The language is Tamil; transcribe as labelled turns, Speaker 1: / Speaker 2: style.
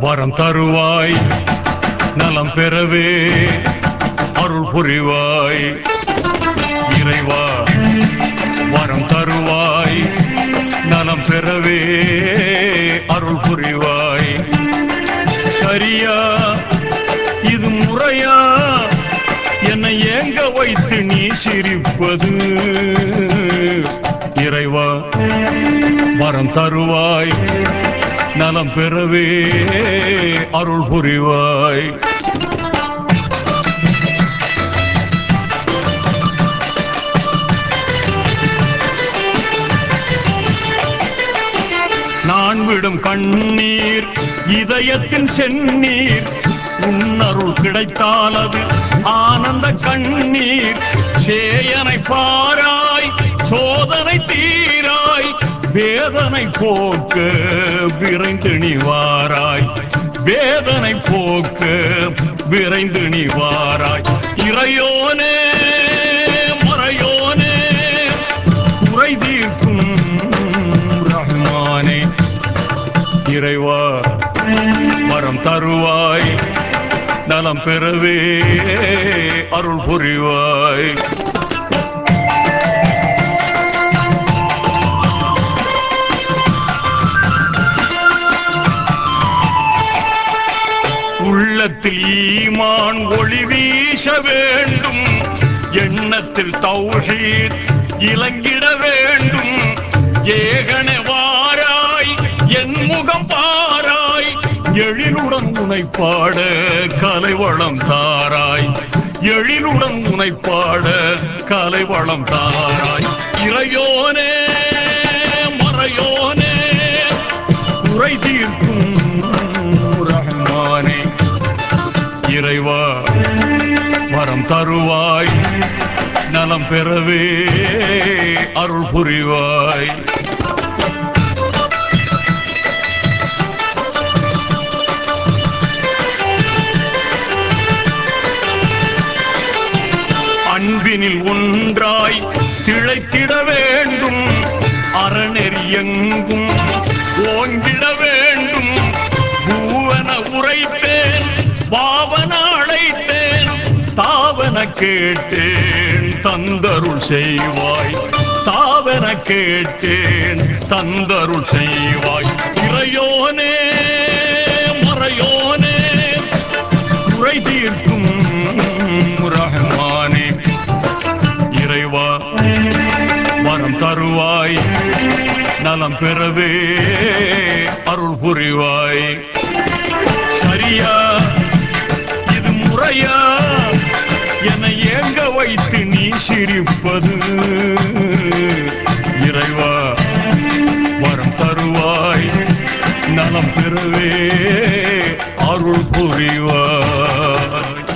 Speaker 1: வரம் தருவாய் நலம் பெறவே அருள் புரிவாய் இறைவா வரம் தருவாய் நலம் பெறவே அருள் புரிவாய் சரியா இது முறையா என்னை ஏங்க வைத்து நீ சிரிப்பது இறைவா வரம் தருவாய் நலம் பெறவே அருள் புரிவாய் நான் விடும் கண்ணீர் இதயத்தின் செந்நீர் உன்னருள் கிடைத்தால் அது ஆனந்த கண்ணீர் சேயனை பாராய் சோதனை தீராய் வேதனை போக்க விரைந்து நீ வாராய் வேதனை போக்க விரைந்து நீ வாராய் இறையோனே மறையோனே குறை தீர்க்கும் ரஹ்மானே இறைவா வரம் தருவாய் நலம் பெறவே அருள் புரிவாய் உள்ளத்தில் ஈமான் ஒளி வீச வேண்டும் எண்ணத்தில் தௌஹீத் இலங்கிட வேண்டும் ஏகன வாராய் என் முகம் பாராய் எழிலுடன் உனை பாட கலைவளம் தாராய் எழிலுடன் உனை பாட கலைவளம் தாராய் இறையோனே மறையோனே குறை தீர்க்கும் ரஹ்மானே இறைவா வரம் தருவாய் நலம் பெறவே அருள் புரிவாய் அன்பினில் ஒன்றாய் திளைத்திட வேண்டும் அறநெறி எங்கும் ஓங்கிட வேண்டும் பூவன உரைத்தேன் பாவன அழைத்தேன் தாவன கேட்டேன் தந்தருள் செய்வாய் தாவன கேட்டேன் தந்தருள் செய்வாய் இறையோனே மறையோனே குறை தீர்க்கும் ரஹ்மானே இறைவா வரம் தருவாய் நலம் பெறவே அருள் புரிவாய் சரியா இது முறையா என்னை ஏங்க வைத்து நீ சிரிப்பது இறைவா வரம் தருவாய் நலம் பெறவே அருள் புரிவாய்